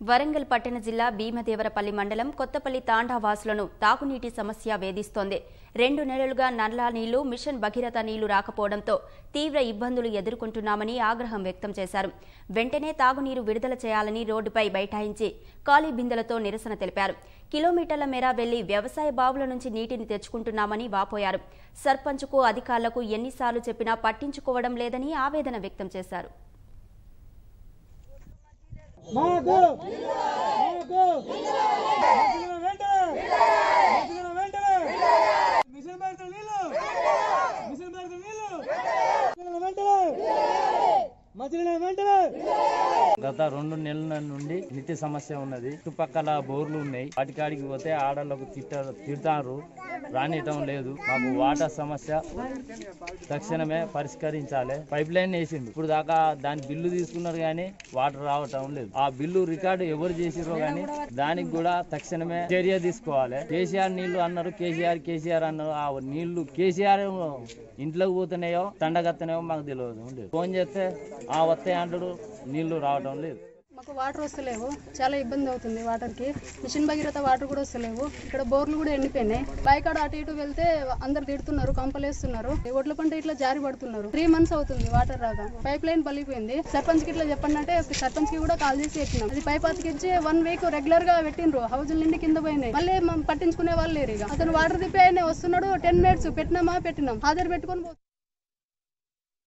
వరంగల్ పట్టణ జిల్లా భీమదేవరపల్లి మండలం కొత్తపల్లి తాండా వాసులను తాగునీటి సమస్య వేధిస్తోంది రెండు నెలలుగా నల్లా నీళ్లు మిషన్ భగీరథ నీళ్లు రాకపోవడంతో తీవ్ర ఇబ్బందులు ఎదుర్కొంటున్నామని ఆగ్రహం వ్యక్తం చేశారు వెంటనే తాగునీరు విడుదల చేయాలని రోడ్డుపై బైఠాయించి ఖాళీ బిందెలతో నిరసన తెలిపారు కిలోమీటర్ల మేర వెళ్లి వ్యవసాయ బావుల నుంచి నీటిని తెచ్చుకుంటున్నామని వాపోయారు సర్పంచ్కు అధికారులకు ఎన్నిసార్లు చెప్పినా పట్టించుకోవడం లేదని ఆవేదన వ్యక్తం చేశారు మాకు మాకు మిషన్ వెంటనే మిషన్ వెంటనే మిషన్ పెడతాం నీళ్ళు మిషన్ పెడతాం నీళ్ళు మిషన్ వెంటనే మధ్యలో వెంటనే గత రెండు నెలల నుండి నిత్య సమస్య ఉన్నది చుట్టుపక్కల బోర్లు ఉన్నాయి వాటికాడికి పోతే ఆడళ్ళకు తిట్ట తిడతారు రానియటం లేదు మాకు వాటర్ సమస్య తక్షణమే పరిష్కరించాలి పైప్ లైన్ వేసింది ఇప్పుడు దాకా దాని బిల్లు తీసుకున్నారు కానీ వాటర్ రావటం లేదు ఆ బిల్లు రికార్డు ఎవరు చేసిరో కానీ దానికి కూడా తక్షణమే చర్య తీసుకోవాలి కేసీఆర్ నీళ్లు అన్నారు కేసీఆర్ కేసీఆర్ అన్నారు ఆ నీళ్లు కేసీఆర్ ఇంట్లోకి పోతున్నాయో తండగత్తనేయో మాకు తెలియదు ఫోన్ చేస్తే ఆ వస్తాయి అంటాడు నీళ్లు రావటం లేదు మాకు వాటర్ వస్తలేవు చాలా ఇబ్బంది అవుతుంది వాటర్కి మిషన్ భగీరథ వాటర్ కూడా వస్తలేవు ఇక్కడ బోర్లు కూడా ఎండిపోయినాయి బైకాడ అటు ఇటు వెళ్తే అందరు తిడుతున్నారు కంపలేస్తున్నారు ఒడ్ల పంట ఇట్లా జారి పడుతున్నారు త్రీ మంత్స్ అవుతుంది వాటర్ రాగా పైప్ లైన్ పలిపోయింది సర్పంచ్ కి ఇట్లా చెప్పండి అంటే సర్పంచ్ కి కూడా కాల్ చేసి చెప్పినాం అది పైప్ అతికిచ్చి వన్ వీక్ రెగ్యులర్ గా పెట్టిండ్రు హౌజుల నుండి కింద పోయినాయి మళ్ళీ మనం పట్టించుకునే వాళ్ళు లేరు ఇక అతను వాటర్ తిప్పి ఆయన వస్తున్నాడు టెన్ మినిట్స్ పెట్టినామా పెట్టినాం హాజరు పెట్టుకొని పో-